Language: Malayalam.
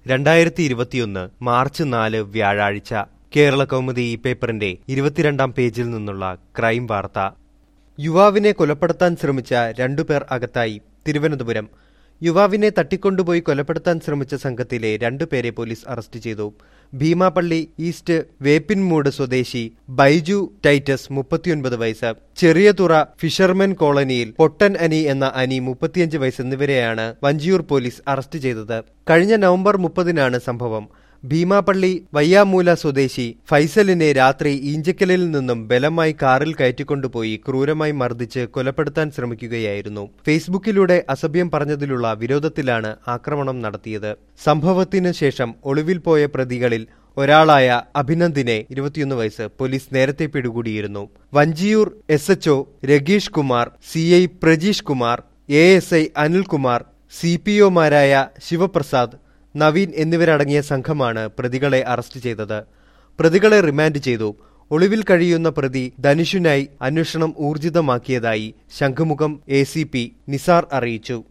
രണ്ടായിരത്തി ഇരുപത്തിയൊന്ന് മാർച്ച് നാല് വ്യാഴാഴ്ച കേരള കൗമുദി ഈ പേപ്പറിന്റെ ഇരുപത്തിരണ്ടാം പേജിൽ നിന്നുള്ള ക്രൈം വാർത്ത യുവാവിനെ കൊലപ്പെടുത്താൻ ശ്രമിച്ച രണ്ടുപേർ അകത്തായി തിരുവനന്തപുരം യുവാവിനെ തട്ടിക്കൊണ്ടുപോയി കൊലപ്പെടുത്താൻ ശ്രമിച്ച സംഘത്തിലെ രണ്ടുപേരെ പോലീസ് അറസ്റ്റ് ചെയ്തു ഭീമാപള്ളി ഈസ്റ്റ് വേപ്പിൻമൂട് സ്വദേശി ബൈജു ടൈറ്റസ് മുപ്പത്തിയൊൻപത് വയസ്സ് ചെറിയതുറ ഫിഷർമെൻ കോളനിയിൽ പൊട്ടൻ അനി എന്ന അനി മുപ്പത്തിയഞ്ച് വയസ്സ് എന്നിവരെയാണ് വഞ്ചിയൂർ പോലീസ് അറസ്റ്റ് ചെയ്തത് കഴിഞ്ഞ നവംബർ മുപ്പതിനാണ് സംഭവം ഭീമാപള്ളി വയ്യാമൂല സ്വദേശി ഫൈസലിനെ രാത്രി ഈഞ്ചക്കലിൽ നിന്നും ബലമായി കാറിൽ കയറ്റിക്കൊണ്ടുപോയി ക്രൂരമായി മർദ്ദിച്ച് കൊലപ്പെടുത്താൻ ശ്രമിക്കുകയായിരുന്നു ഫേസ്ബുക്കിലൂടെ അസഭ്യം പറഞ്ഞതിലുള്ള വിരോധത്തിലാണ് ആക്രമണം നടത്തിയത് സംഭവത്തിനു ശേഷം ഒളിവിൽ പോയ പ്രതികളിൽ ഒരാളായ അഭിനന്ദിനെ ഇരുപത്തിയൊന്ന് വയസ്സ് പോലീസ് നേരത്തെ പിടികൂടിയിരുന്നു Vanchiyoor S HO Rageesh Kumar C I Prajeesh Kumar A S I Anilkumar C P ഒമാരായ ശിവപ്രസാദ് നവീൻ എന്നിവരടങ്ങിയ സംഘമാണ് പ്രതികളെ അറസ്റ്റ് ചെയ്തത് പ്രതികളെ റിമാൻഡ് ചെയ്തു ഒളിവിൽ കഴിയുന്ന പ്രതി ധനുഷിനായി അന്വേഷണം ഊർജിതമാക്കിയതായി ശംഖുമുഖം എ നിസാർ അറിയിച്ചു